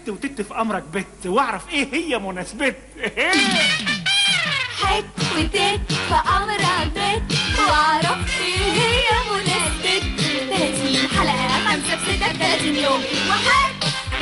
ست وتت في امرك بت واعرف ايه هي مناسبت حت وتت في أمرك بيت وعرفت إيه هي مناسبة 30 حلقة خمسة في ستة 30 يوم وحت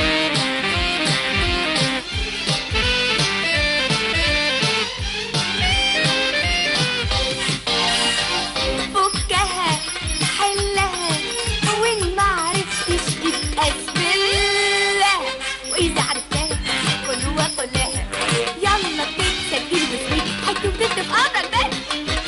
فكها حلها وإن ما عرفتش تتقبلها وإذا عرفتها كل وكلها يلا تتسجل وتسوي حتى وتت في أمرك بيت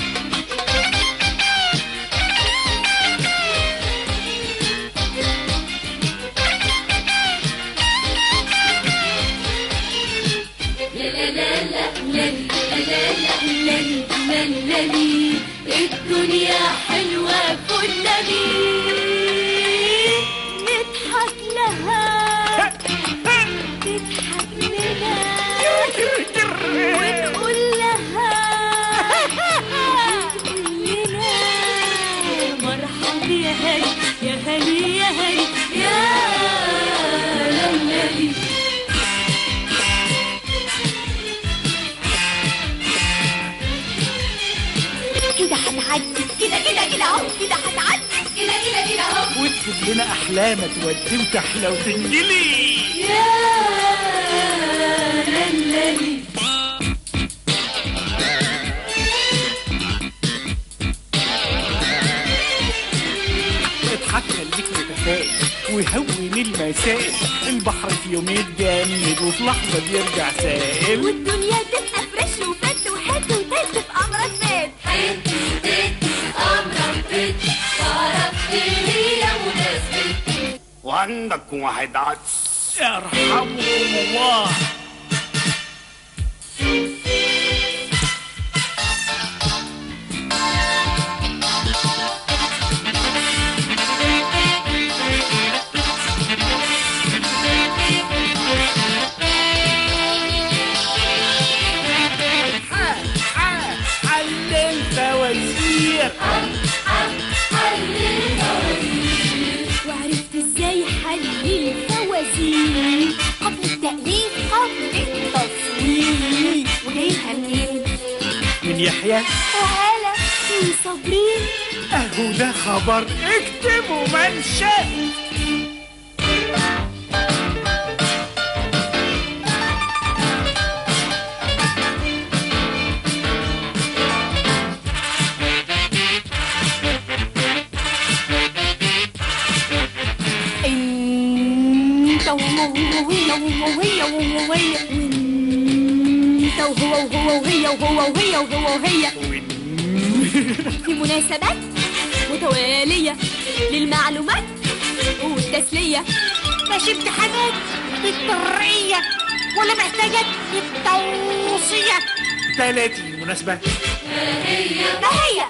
للي الدنيا حلوة كلني نضحك لها تضحك لنا ونقول لها تقول لنا مرحبا يا هلي يا هلي يا هلي يا للي كده هتعدي كده كده كده اهو كده هتعدي كده كده كده اهو وتسيب لنا احلام تودي وتحلى وتنجلي يا للي اضحك خليك متفائل وهون المسائل البحر في يوم يتجمد وفي لحظة بيرجع سائل والدنيا تبقى فريش وفت وحت وتت في امرك بيت حت وتت امرك بيت عرفت هي مناسبة وعندك واحد عدس ارحمكم الله حل الفوازير وعرفت ازاي حل الفوازير قبل التأليف قبل التصوير وجايبها منين؟ من يحيى وهلا وصابرين اهو ده خبر اكتبوا منشأ انت وهو وهي وهي وهي انت وهو وهو وهي وهو وهي وهو وهي في مناسبات متوالية للمعلومات والتسلية ماشي امتحانات بالطرية ولا محتاجة التوصية 30 مناسبة ما هي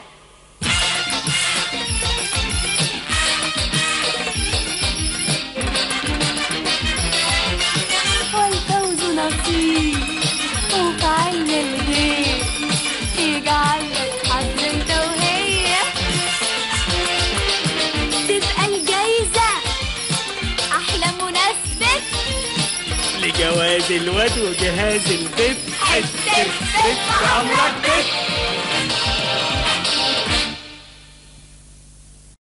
والفوز نصيب وفي علم الغيب يجعلك حظ انت وهي تبقى الجايزة أحلى مناسبة لجواز الواد وجهاز البيت حتة بيت في امرك بيت